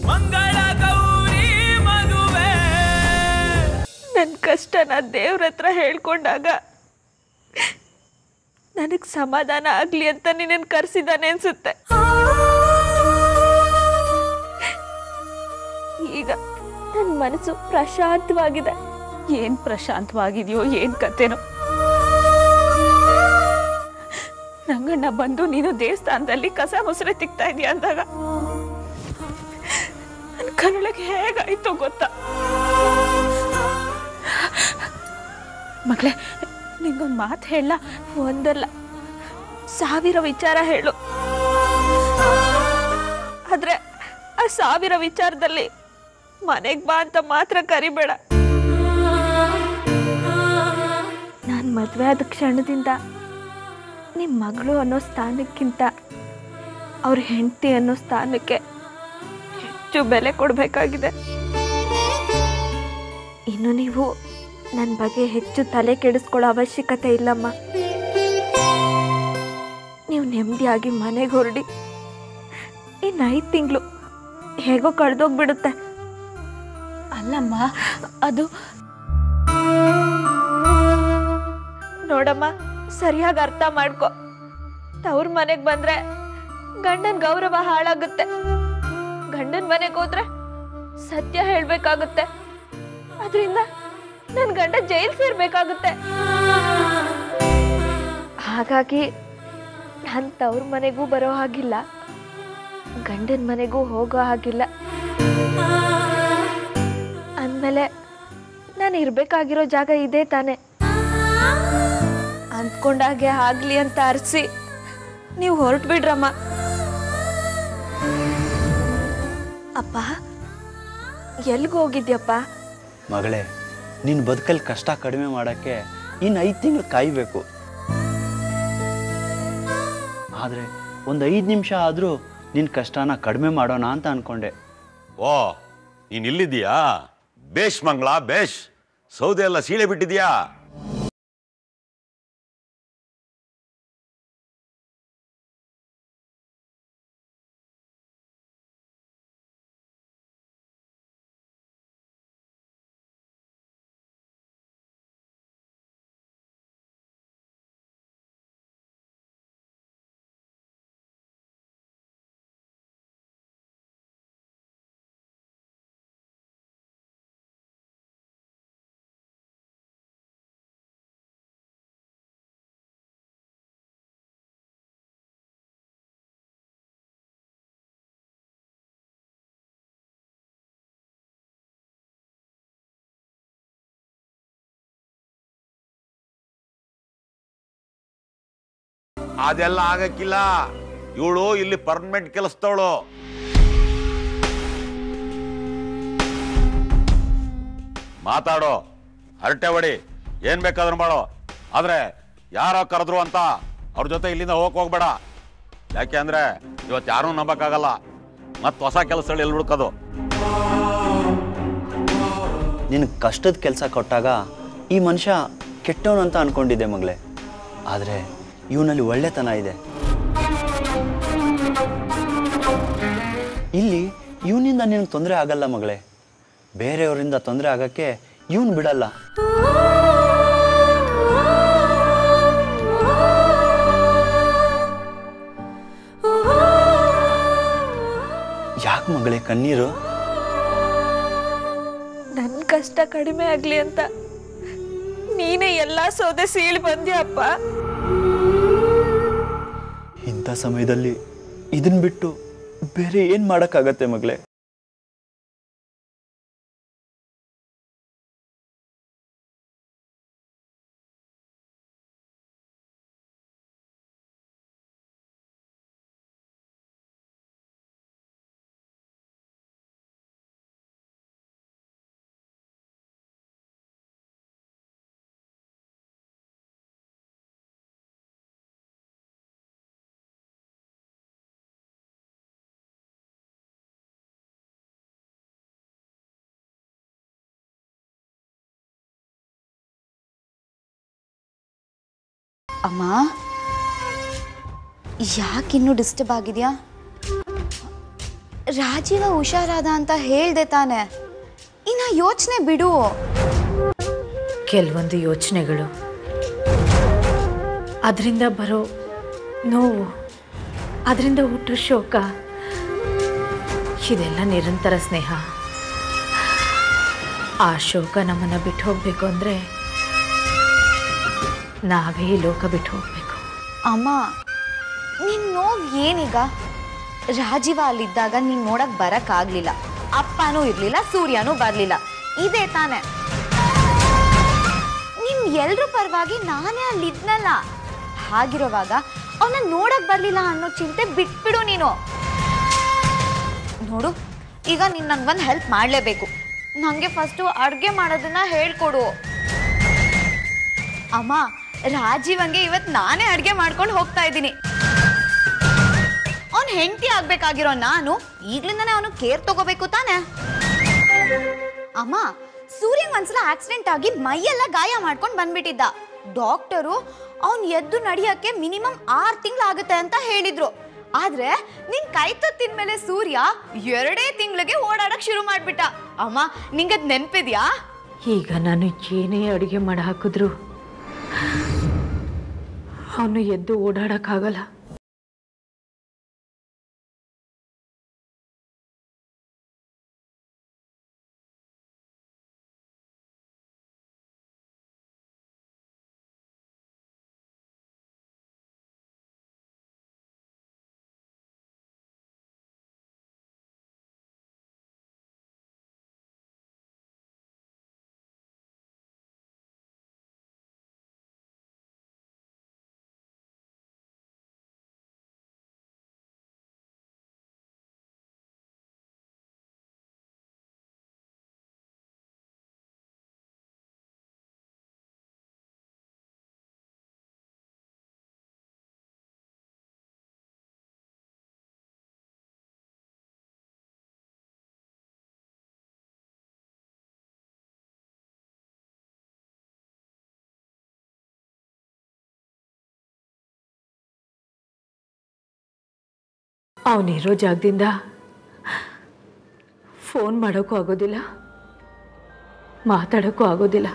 ಮಂಗಳ ಗೌರಿ ಮದುವೆ ನನ್ನ ಕಷ್ಟನ ದೇವ್ರ ಹತ್ರ ಹೇಳ್ಕೊಂಡಾಗ ನನಗೆ ಸಮಾಧಾನ ಆಗಲಿ ಅಂತ ನಿನ್ನನ್ನು ಕರೆಸಿದ್ದಾನೆ ಅನ್ಸುತ್ತೆ ಈಗ ನನ್ನ ಮನಸ್ಸು ಪ್ರಶಾಂತವಾಗಿದೆ ಏನು ಪ್ರಶಾಂತವಾಗಿದೆಯೋ ಏನು ಕತೆನೋ ರಂಗಣ್ಣ ಬಂದು ನೀನು ದೇವಸ್ಥಾನದಲ್ಲಿ ಕಸ ಮೊಸರೆ ತಿಕ್ತಾ ಇದೀಯ ಅಂದಾಗ ನನ್ನ ಕರುಳಿಗೆ ಹೇಗಾಯ್ತು ಗೊತ್ತಾ ಮಗಳೇ ನಿಂಗೊಂದು ಮಾತು ಹೇಳ ಒಂದಲ್ಲ ಸಾವಿರ ವಿಚಾರ ಹೇಳು ಆದ್ರೆ ಆ ಸಾವಿರ ವಿಚಾರದಲ್ಲಿ ಮನೆಗೆ ಬಾ ಅಂತ ಮಾತ್ರ ಕರಿಬೇಡ ನಾನು ಮದುವೆ ಆದ ಕ್ಷಣದಿಂದ ನಿಮ್ಮ ಮಗಳು ಅನ್ನೋ ಸ್ಥಾನಕ್ಕಿಂತ ಅವ್ರ ಹೆಂಡತಿ ಅನ್ನೋ ಸ್ಥಾನಕ್ಕೆ ಹೆಚ್ಚು ಬೆಲೆ ಕೊಡಬೇಕಾಗಿದೆ ಇನ್ನು ನೀವು ನನ್ನ ಬಗ್ಗೆ ಹೆಚ್ಚು ತಲೆ ಕೆಡಿಸ್ಕೊಳ್ಳೋ ಅವಶ್ಯಕತೆ ಇಲ್ಲಮ್ಮ ನೀವು ನೆಮ್ಮದಿಯಾಗಿ ಮನೆಗೆ ಹೊರಡಿ ಇನ್ನು ಐದು ತಿಂಗಳು ಹೇಗೋ ಕಳೆದೋಗ್ಬಿಡುತ್ತೆ ಅಲ್ಲಮ್ಮ ಅದು ನೋಡಮ್ಮ ಸರಿಯಾಗಿ ಅರ್ಥ ಮಾಡ್ಕೊ ತವ್ರ ಮನೆಗೆ ಬಂದ್ರೆ ಗಂಡನ ಗೌರವ ಹಾಳಾಗುತ್ತೆ ಗಂಡನ ಮನೆಗೆ ಹೋದ್ರೆ ಸತ್ಯ ಹೇಳ್ಬೇಕಾಗುತ್ತೆ ಅದರಿಂದ ನನ್ನ ಗಂಡ ಜೈಲ್ ಸೇರ್ಬೇಕಾಗುತ್ತೆ ಹಾಗಾಗಿ ನಾನು ತವ್ರ ಮನೆಗೂ ಬರೋ ಹಾಗಿಲ್ಲ ಗಂಡನ ಮನೆಗೂ ಹೋಗೋ ಹಾಗಿಲ್ಲ ಅಂದಮೇಲೆ ನಾನು ಇರ್ಬೇಕಾಗಿರೋ ಜಾಗ ಇದೇ ತಾನೆ ಅಂದ್ಕೊಂಡಾಗೆ ಆಗ್ಲಿ ಅಂತ ಅರ್ಸಿ ನೀವು ಹೊರಟು ಬಿಡ್ರಮ್ಮ ಅಪ್ಪ ಎಲ್ಗೆ ಹೋಗಿದ್ಯಪ್ಪ ಮಗಳೇ ನಿನ್ನ ಬದುಕಲ್ಲಿ ಕಷ್ಟ ಕಡಿಮೆ ಮಾಡೋಕ್ಕೆ ಇನ್ನು ಐದು ತಿಂಗಳು ಕಾಯಬೇಕು ಆದರೆ ಒಂದು ಐದು ನಿಮಿಷ ಆದರೂ ನಿನ್ನ ಕಷ್ಟನ ಕಡಿಮೆ ಮಾಡೋಣ ಅಂತ ಅಂದ್ಕೊಂಡೆ ಓ ನೀನ್ ಇಲ್ಲಿದ್ದೀಯಾ ಬೇಷ್ ಮಂಗಳ ಬೇಷ್ ಸೌದೆ ಎಲ್ಲ ಸೀಳೆ ಬಿಟ್ಟಿದ್ಯಾ ಅದೆಲ್ಲ ಆಗಕ್ಕಿಲ್ಲ ಇವಳು ಇಲ್ಲಿ ಪರ್ಮನೆಂಟ್ ಕೆಲಸದವಳು ಮಾತಾಡೋ ಹರಟೆ ಹೊಡಿ ಏನ್ ಬೇಕಾದ್ರೂ ಮಾಡೋ ಆದ್ರೆ ಯಾರೋ ಕರೆದ್ರು ಅಂತ ಅವ್ರ ಜೊತೆ ಇಲ್ಲಿಂದ ಹೋಗಕ್ ಹೋಗ್ಬೇಡ ಯಾಕೆ ಅಂದ್ರೆ ಇವತ್ತು ಯಾರೂ ನಂಬಕ್ಕಾಗಲ್ಲ ಮತ್ತೆ ಹೊಸ ಕೆಲಸಗಳು ಎಲ್ಲಿ ಹುಡ್ಕೋದು ನಿನಗೆ ಕಷ್ಟದ ಕೆಲಸ ಕೊಟ್ಟಾಗ ಈ ಮನುಷ್ಯ ಕೆಟ್ಟವನು ಅಂತ ಅಂದ್ಕೊಂಡಿದ್ದೆ ಮಗಳೇ ಆದರೆ ಇವನಲ್ಲಿ ಒಳ್ಳೆತನ ಇದೆ ಇಲ್ಲಿ ಇವನಿಂದ ನಿನಗೆ ತೊಂದರೆ ಆಗಲ್ಲ ಮಗಳೇ ಬೇರೆಯವರಿಂದ ತೊಂದರೆ ಆಗಕ್ಕೆ ಇವನು ಬಿಡಲ್ಲ ಯಾಕೆ ಮಗಳೇ ಕಣ್ಣೀರು ನನ್ನ ಕಷ್ಟ ಕಡಿಮೆ ಆಗ್ಲಿ ಅಂತ ನೀನೇ ಎಲ್ಲಾ ಸೌದೆ ಸೀಳ್ ಬಂದ್ಯಪ್ಪ ಇಂಥ ಸಮಯದಲ್ಲಿ ಇದನ್ನ ಬಿಟ್ಟು ಬೇರೆ ಏನು ಮಾಡೋಕ್ಕಾಗತ್ತೆ ಮಗಳೇ ಅಮ್ಮ ಯಾಕಿನ್ನೂ ಡಿಸ್ಟರ್ಬ್ ಆಗಿದೆಯಾ ರಾಜೀವ ಹುಷಾರಾದ ಅಂತ ಹೇಳ್ದೆ ತಾನೆ ಇನ್ನ ಯೋಚನೆ ಬಿಡು ಕೆಲವೊಂದು ಯೋಚನೆಗಳು ಅದರಿಂದ ಬರೋ ನೋವು ಅದರಿಂದ ಹುಟ್ಟೋ ಶೋಕ ಇದೆಲ್ಲ ನಿರಂತರ ಸ್ನೇಹ ಆ ಶೋಕ ನಮ್ಮನ್ನು ಬಿಟ್ಟು ಹೋಗಬೇಕು ಅಂದರೆ ನಾವೇ ಈ ಲೋಕ ಬಿಟ್ಟು ಹೋಗಬೇಕು ಅಮ್ಮ ನಿನ್ ನೋವು ಏನೀಗ ರಾಜೀವ ಅಲ್ಲಿದ್ದಾಗ ನೀನ್ ನೋಡಕ್ ಬರಕ್ ಆಗ್ಲಿಲ್ಲ ಅಪ್ಪನೂ ಇರ್ಲಿಲ್ಲ ಸೂರ್ಯನೂ ಬರ್ಲಿಲ್ಲ ಇದೇ ತಾನೆ ನಿಮ್ ಎಲ್ರ ಪರವಾಗಿ ನಾನೇ ಅಲ್ಲಿದ್ನಲ್ಲ ಹಾಗಿರುವಾಗ ಅವನ ನೋಡಕ್ ಬರ್ಲಿಲ್ಲ ಅನ್ನೋ ಚಿಂತೆ ಬಿಟ್ಬಿಡು ನೀನು ನೋಡು ಈಗ ನೀನ್ ನನ್ಗೊಂದು ಹೆಲ್ಪ್ ಮಾಡ್ಲೇಬೇಕು ನಂಗೆ ಫಸ್ಟು ಅಡ್ಗೆ ಮಾಡೋದನ್ನ ಹೇಳ್ಕೊಡು ಅಮ್ಮ ರಾಜೀವಂಗೆ ಇವತ್ ನಾನೇ ಅಡ್ಗೆ ಮಾಡ್ಕೊಂಡು ಹೋಗ್ತಾ ಇದ್ದೀನಿ ಅವ್ನ್ ಹೆಂಡತಿ ಆಗ್ಬೇಕಾಗಿರೋ ನಾನು ಈಗ್ಲಿಂದಾನೇ ಅವನು ಕೇರ್ ತಗೋಬೇಕು ತಾನೆ ಅಮ್ಮ ಸೂರ್ಯಂಗ್ ಒಂದ್ಸಲ ಆಕ್ಸಿಡೆಂಟ್ ಆಗಿ ಮೈಯೆಲ್ಲ ಗಾಯ ಮಾಡ್ಕೊಂಡು ಬಂದ್ಬಿಟ್ಟಿದ್ದ ಡಾಕ್ಟರು ಅವ್ನ್ ಎದ್ದು ನಡಿಯಕ್ಕೆ ಮಿನಿಮಮ್ ಆರ್ ತಿಂಗಳಾಗುತ್ತೆ ಅಂತ ಹೇಳಿದ್ರು ಆದ್ರೆ ನಿನ್ ಕೈ ಮೇಲೆ ಸೂರ್ಯ ಎರಡೇ ತಿಂಗಳಿಗೆ ಓಡಾಡಕ್ ಶುರು ಮಾಡ್ಬಿಟ್ಟ ಅಮ್ಮ ನಿಂಗದ್ ನೆನ್ಪಿದ್ಯಾ ಈಗ ನಾನು ಏನೇ ಅಡುಗೆ ಮಾಡಿ ಹಾಕಿದ್ರು ಅವನು ಎದ್ದು ಓಡಾಡೋಕ್ಕಾಗಲ್ಲ ಅವನಿರೋ ಜಾಗದಿಂದ ಫೋನ್ ಮಾಡೋಕ್ಕೂ ಆಗೋದಿಲ್ಲ ಮಾತಾಡೋಕ್ಕೂ ಆಗೋದಿಲ್ಲ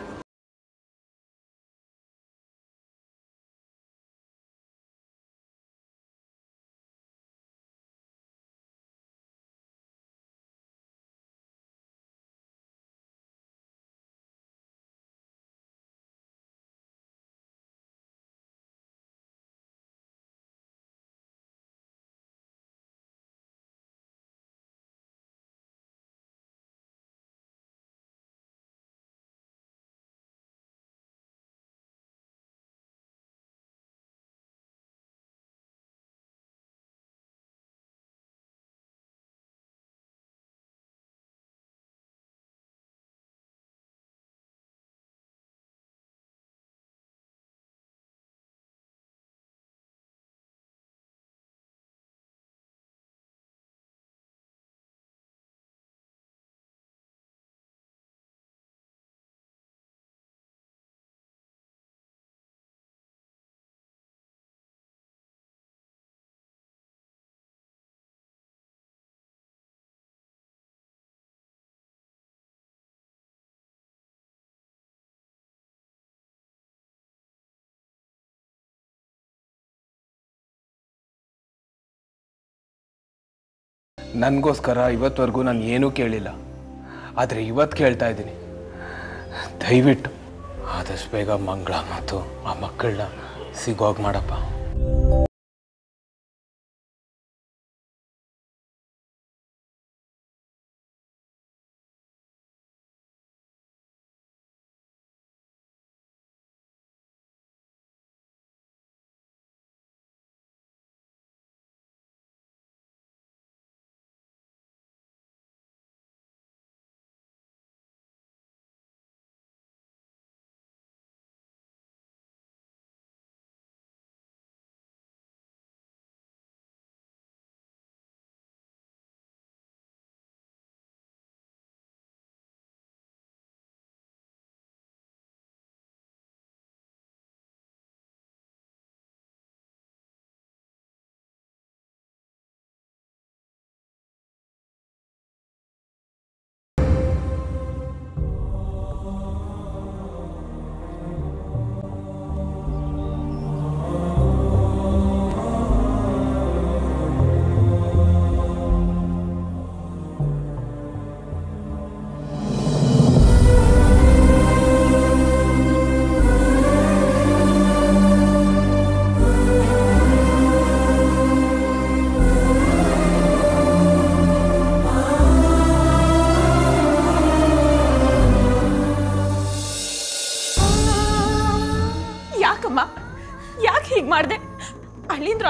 ನನಗೋಸ್ಕರ ಇವತ್ತವರೆಗೂ ನಾನು ಏನೂ ಕೇಳಿಲ್ಲ ಆದರೆ ಇವತ್ತು ಕೇಳ್ತಾ ಇದ್ದೀನಿ ದಯವಿಟ್ಟು ಆದಷ್ಟು ಬೇಗ ಮಂಗಳ ಮತ್ತು ಆ ಮಕ್ಕಳನ್ನ ಸಿಗೋಗಿ ಮಾಡಪ್ಪ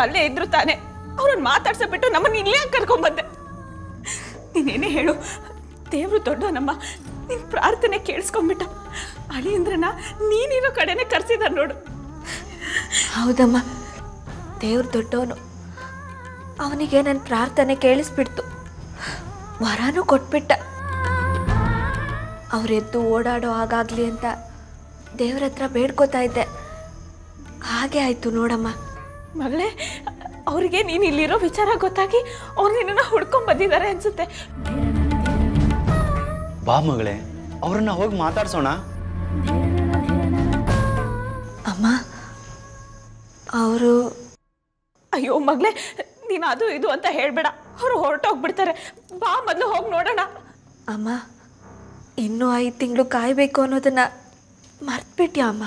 ಅಲ್ಲೇ ಇದ್ರು ತಾನೆ ಅವ್ರನ್ನ ಮಾತಾಡ್ಸಬಿಟ್ಟು ನಮ್ಮನ್ನ ಇಲ್ಲೇ ಕರ್ಕೊಂಬಂದೆ ನೀನೇನೇ ಹೇಳು ದೇವ್ರು ದೊಡ್ಡವನಮ್ಮ ನಿನ್ ಪ್ರಾರ್ಥನೆ ಕೇಳಿಸ್ಕೊಂಬಿಟ್ಟ ಅಳಿಯಂದ್ರನ ನೀನಿರೋ ಕಡೆನೆ ಕರ್ಸಿದ ನೋಡು ಹೌದಮ್ಮ ದೇವ್ರು ದೊಡ್ಡವನು ಅವನಿಗೆ ನನ್ನ ಪ್ರಾರ್ಥನೆ ಕೇಳಿಸ್ಬಿಡ್ತು ವರನೂ ಕೊಟ್ಬಿಟ್ಟ ಅವರೆದ್ದು ಓಡಾಡೋ ಹಾಗಾಗ್ಲಿ ಅಂತ ದೇವ್ರ ಹತ್ರ ಬೇಡ್ಕೋತಾ ಇದ್ದೆ ಹಾಗೆ ಆಯ್ತು ನೋಡಮ್ಮ ಮಗಳೇ ಅವ್ರಿಗೆ ನೀನು ಇಲ್ಲಿರೋ ವಿಚಾರ ಗೊತ್ತಾಗಿ ಅವ್ರು ನಿನ್ನನ್ನು ಹುಡ್ಕೊಂಡ್ ಬಂದಿದ್ದಾರೆ ಅನ್ಸುತ್ತೆ ಬಾ ಮಗಳೇ ಅವ್ರನ್ನ ಹೋಗಿ ಮಾತಾಡ್ಸೋಣ ಅಮ್ಮ ಅವರು ಅಯ್ಯೋ ಮಗಳೇ ನೀನು ಅದು ಇದು ಅಂತ ಹೇಳ್ಬೇಡ ಅವ್ರು ಹೊರಟೋಗ್ಬಿಡ್ತಾರೆ ಬಾ ಮೊದಲು ಹೋಗಿ ನೋಡೋಣ ಅಮ್ಮ ಇನ್ನೂ ಐದು ತಿಂಗಳು ಕಾಯಬೇಕು ಅನ್ನೋದನ್ನ ಮರ್ತ್ಬಿಟ್ಯಾ ಅಮ್ಮ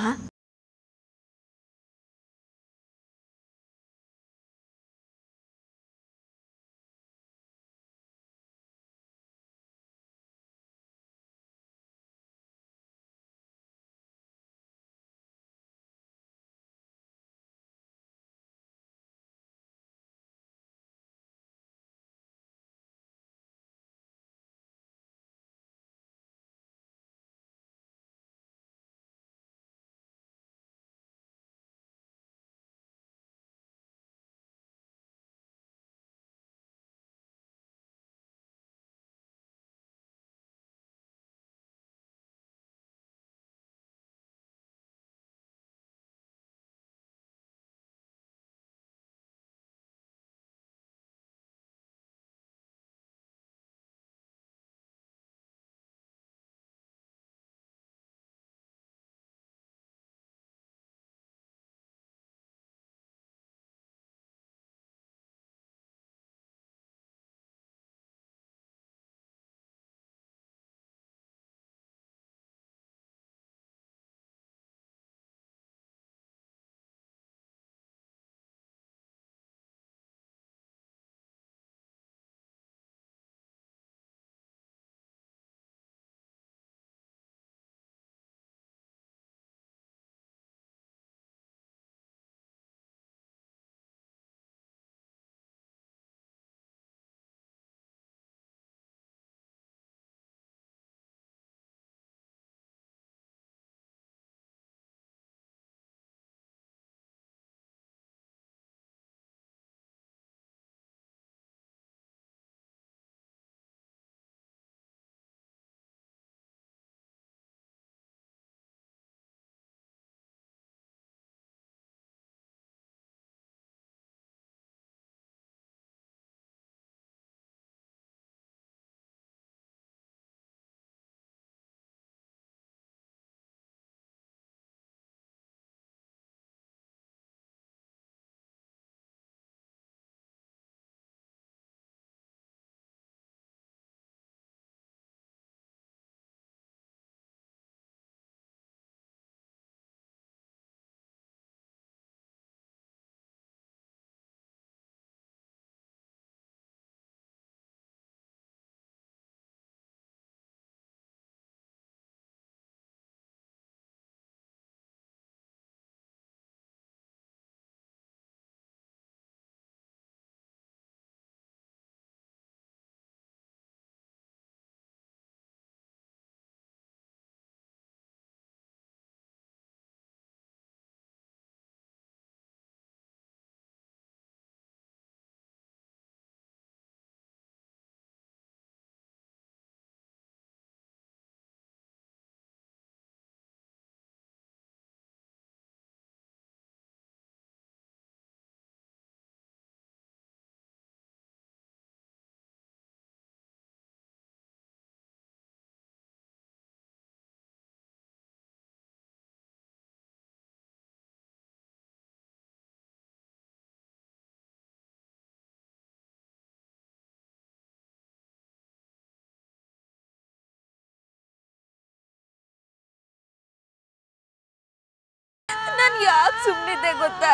ನಾನು ಯಾಕೆ ಸುಮ್ಮನಿದ್ದೆ ಗೊತ್ತಾ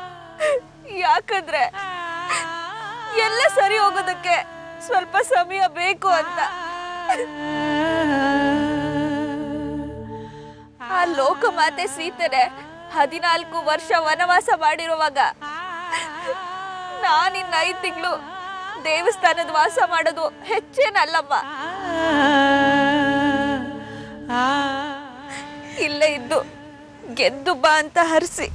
ಯಾಕಂದ್ರೆ ಎಲ್ಲ ಸರಿ ಹೋಗೋದಕ್ಕೆ ಸ್ವಲ್ಪ ಸಮಯ ಬೇಕು ಅಂತ ಆ ಲೋಕಮಾತೆ ಸೀತೆನೆ ಹದಿನಾಲ್ಕು ವರ್ಷ ವನವಾಸ ಮಾಡಿರುವಾಗ ನಾನಿನ್ನ ಐದು ತಿಂಗಳು ದೇವಸ್ಥಾನದ ವಾಸ ಮಾಡೋದು ಹೆಚ್ಚೇನಲ್ಲಮ್ಮ ಇಲ್ಲೇ ಇದ್ದು ಗೆದ್ದು ಬಾ ಅಂತ ಹರಿಸಿ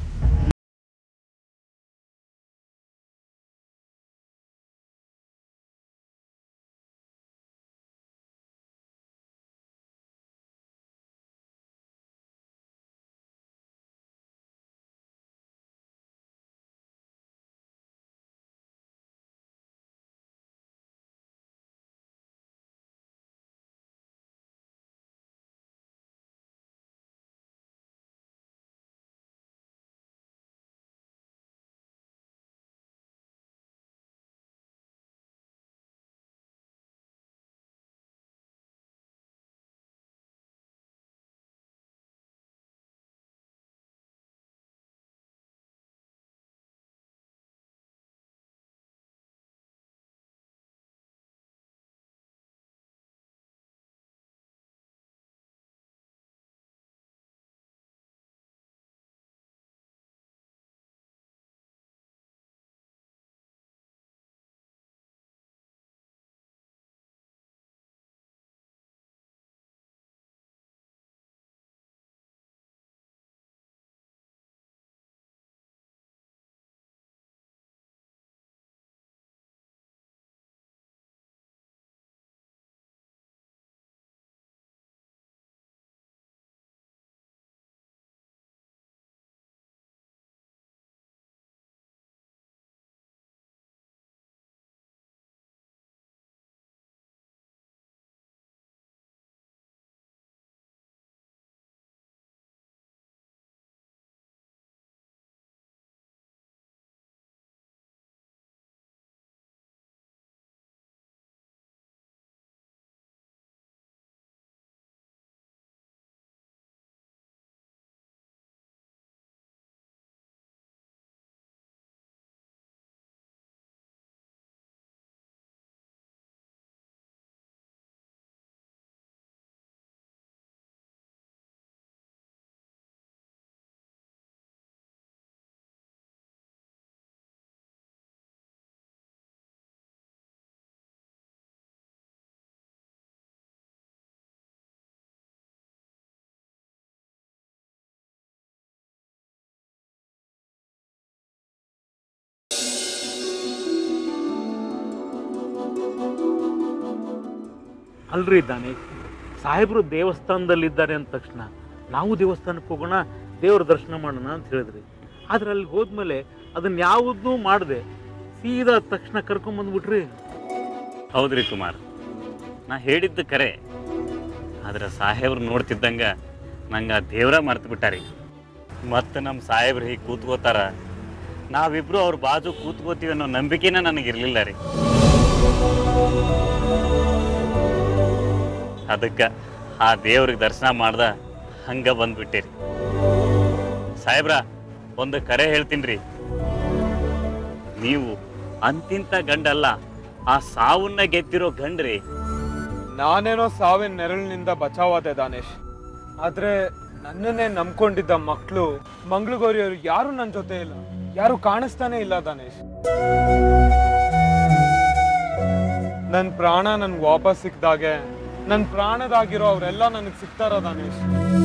ಅಲ್ರಿ ಇದ್ದಾನೆ ಸಾಹೇಬರು ದೇವಸ್ಥಾನದಲ್ಲಿದ್ದಾರೆ ಅಂದ ತಕ್ಷಣ ನಾವು ದೇವಸ್ಥಾನಕ್ಕೆ ಹೋಗೋಣ ದೇವ್ರ ದರ್ಶನ ಮಾಡೋಣ ಅಂತ ಹೇಳಿದ್ರಿ ಆದ್ರೆ ಅಲ್ಲಿ ಹೋದ್ಮೇಲೆ ಅದನ್ನ ಯಾವುದನ್ನೂ ಮಾಡದೆ ಸೀದಾ ತಕ್ಷಣ ಕರ್ಕೊಂಬಂದ್ಬಿಟ್ರಿ ಹೌದ್ರಿ ಕುಮಾರ್ ನಾ ಹೇಳಿದ್ದು ಕರೆ ಆದ್ರೆ ಸಾಹೇಬ್ರು ನೋಡ್ತಿದ್ದಂಗ ನಂಗೆ ಆ ದೇವ್ರ ಮರ್ತು ಬಿಟ್ಟಾರಿ ಮತ್ತೆ ನಮ್ಮ ಸಾಹೇಬ್ರು ಹೀಗೆ ಕೂತ್ಕೋತಾರ ನಾವಿಬ್ರು ಅವ್ರ ಬಾಜು ಕೂತ್ಕೋತೀವಿ ಅನ್ನೋ ನಂಬಿಕೆನ ನನಗಿರ್ಲಿಲ್ಲ ರೀ ಅದಕ್ಕೆ ಆ ದೇವ್ರಿಗೆ ದರ್ಶನ ಮಾಡ್ದ ಹಂಗ ಬಂದ್ಬಿಟ್ಟಿರಿ ಸಾಹೇಬ್ರ ಒಂದು ಕರೆ ಹೇಳ್ತೀನಿ ರೀ ನೀವು ಅಂತಿಂತ ಗಂಡಲ್ಲ ಆ ಸಾವನ್ನ ಗೆದ್ದಿರೋ ಗಂಡ್ರಿ ನಾನೇನೋ ಸಾವಿನ ನೆರಳಿನಿಂದ ಬಚಾವಾದೆ ದಾನೇಶ್ ಆದ್ರೆ ನನ್ನನ್ನೇ ನಂಬ್ಕೊಂಡಿದ್ದ ಮಕ್ಕಳು ಮಂಗಳಗೌರಿಯವರು ಯಾರು ನನ್ನ ಜೊತೆ ಇಲ್ಲ ಯಾರು ಕಾಣಿಸ್ತಾನೆ ಇಲ್ಲ ದಾನೇಶ್ ನನ್ನ ಪ್ರಾಣ ನನ್ಗೆ ವಾಪಸ್ ಸಿಕ್ದಾಗೆ ನನ್ನ ಪ್ರಾಣದಾಗಿರೋ ಅವರೆಲ್ಲ ನನಗೆ ಸಿಗ್ತಾರ ದಾನೇಶ್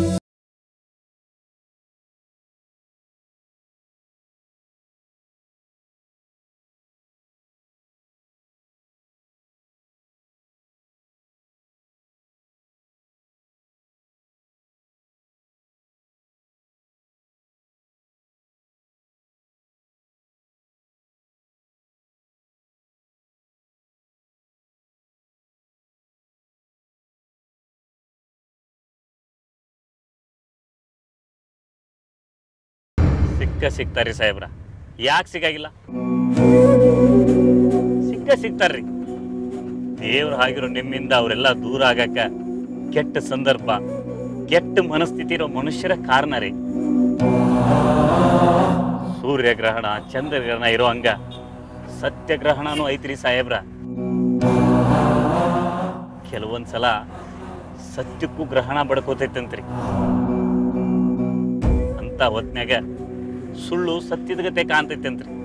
ಸಿಕ್ಕ ಸಿಗ್ತಾರ್ರಿ ಸಾಹೇಬ್ರ ಯಾಕೆ ಸಿಗಾಗಿಲ್ಲ ಸಿಕ್ಕ ಸಿಗ್ತಾರ್ರಿ ದೇವ್ರ ಆಗಿರೋ ನಿಮ್ಮಿಂದ ಅವರೆಲ್ಲ ದೂರ ಆಗಕ್ಕ ಕೆಟ್ಟ ಸಂದರ್ಭ ಕೆಟ್ಟ ಮನಸ್ಥಿತಿ ಇರೋ ಮನುಷ್ಯರ ಕಾರಣ ರೀ ಸೂರ್ಯಗ್ರಹಣ ಚಂದ್ರಗ್ರಹಣ ಇರೋ ಹಂಗ ಸತ್ಯಗ್ರಹಣನೂ ಐತ್ರಿ ಸಾಹೇಬ್ರ ಕೆಲವೊಂದ್ಸಲ ಸತ್ಯಕ್ಕೂ ಗ್ರಹಣ ಬಡ್ಕೋತೈತಂತ್ರಿ ಅಂತ ಹೊತ್ನ್ಯಾಗ ಸುಳ್ಳು ಸತ್ಯದ ಗತೆ ಕಾಣ್ತೈತಂತ್ರಿ